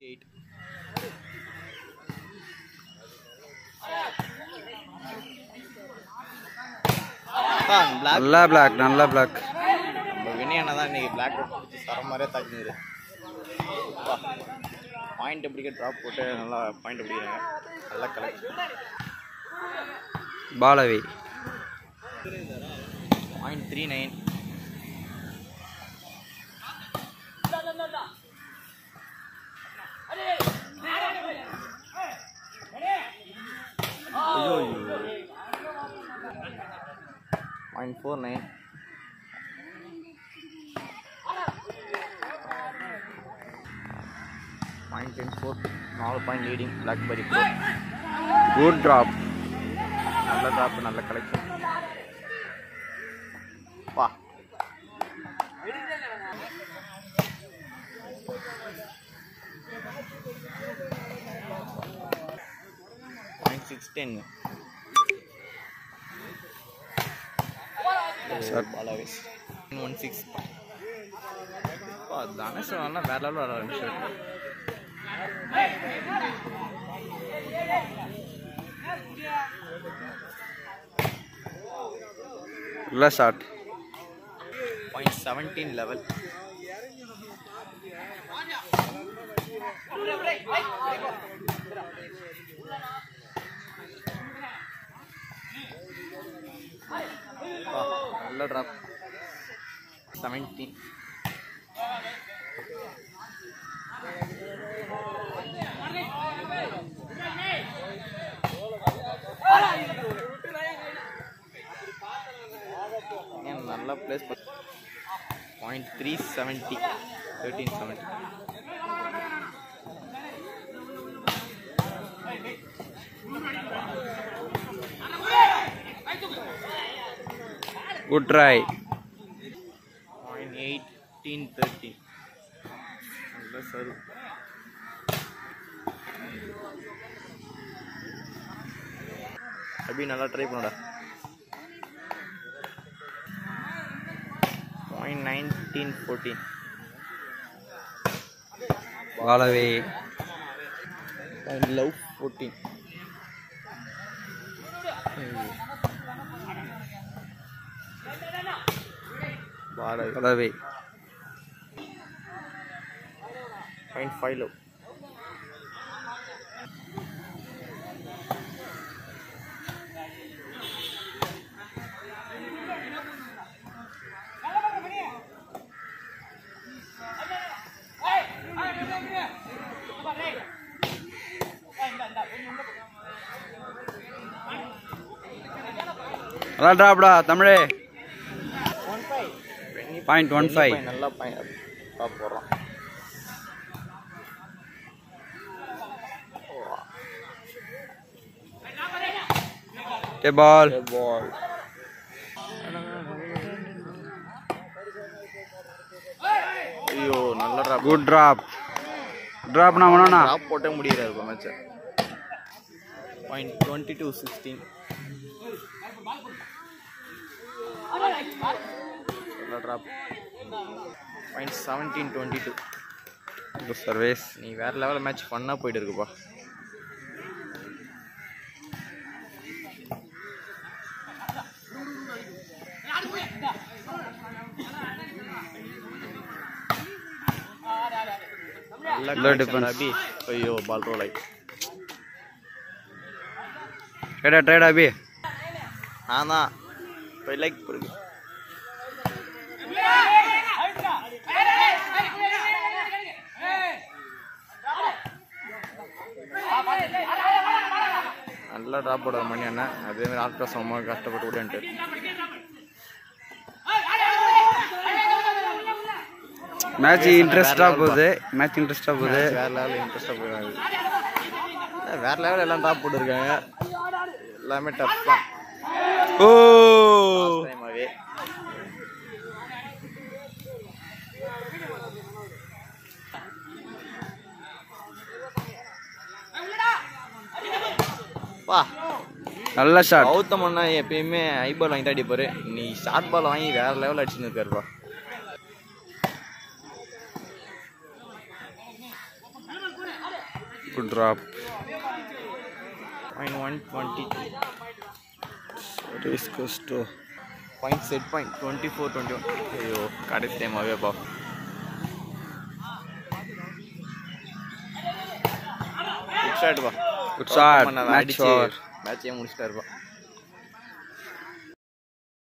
Eight block நல்லா block நல்லா block நம்ம வினயனை தான் இன்னைக்கு பிளாக் தர மாதிரியே தாக்கினது பாயிண்ட் எப்படிக்க ட்ராப் போட்டு நல்லா பாயிண்ட் பிடிக்கிறாங்க நல்லா கலெக்ஷன் பாலவி point three nine point four nine point ten four நாலு point leading blackberry four good drop நல்ல ட்ராப் நல்ல கலெக்ஷன் பா பாயிண்ட் சிக்ஸ் டென் பாலாவேஸ் ஒன் சிக்ஸ் தனுஷ் வரலாம் வேற லெவலில் வர ஆரம்பிச்சு நல்ல ஷாட் பாயிண்ட் செவன்டீன் லெவல் நல்ல ட்ராப் செவன்டீன் ஏன் நல்லா place point three seventy thirteen seventy good try point eighteen thirty நல்ல சரு அபி நல்லா ட்ரை பண்ணுடா point nineteen fourteen பாலவி point love fourteen பாலவி பாலவி பாயிண்ட் ஃபைவ் லவ் நல்லா ட்ராப்டா தமிழே பாயிண்ட் ஒன் ஃபைவ் நல்லா பாயிண்ட் டாப் போடுறான் டே பால் பால் ஐயோ நல்ல ட்ராப் குட் ட்ராப் ட்ராப் நான் வேணா ட்ராப் போட்டே முடியல இப்போ match point twenty two sixteen நல்ல drop point seventeen twenty two good service நீ வேற லெவலில் மேட்ச் ஃபன்னாக போயிட்டு இருக்குப்பா நல்ல நல்ல defense, defense. அபி ஐயோ பால் ரோல் ஆகி ட்ரேடா ட்ரேடா அபி நான் தான் இப்போ லைக் போடுங்க நல்லா ட்ராப் போடுற மணி அண்ணன் அதே மாதிரி ஆட்கள் சும்மா கஷ்டப்பட்டு ஓடியான்ட்டு மேட்ச் இன்ட்ரெஸ்டாக போகுது மேட்ச் இன்ட்ரெஸ்டாக போகுது வேற லெவலில் இன்ட்ரெஸ்டாக போயிடாது வேற லெவலில் எல்லாம் ட்ராப் போட்டுருக்காங்க எல்லாமே டஃப் தான் ஓ டைமாகவே வா நல்ல ஷாட் கௌதம் அண்ணா எப்பயுமே ஐ பால் வாங்கிட்டு அடிப்பாரு நீ ஷார்ட் பால் வாங்கி வேற லெவல் அடிச்சுன்னு இருக்காருப்பா good drop point one twenty ரேஸ் கோஸ்டோ point set point twenty four twenty one ஐயோ கடைசி டைமாகவே பா குட் ஷாட் பா Good shot. Match அடிச்சு over. மேட்சே முடிச்சிட்டாருப்பா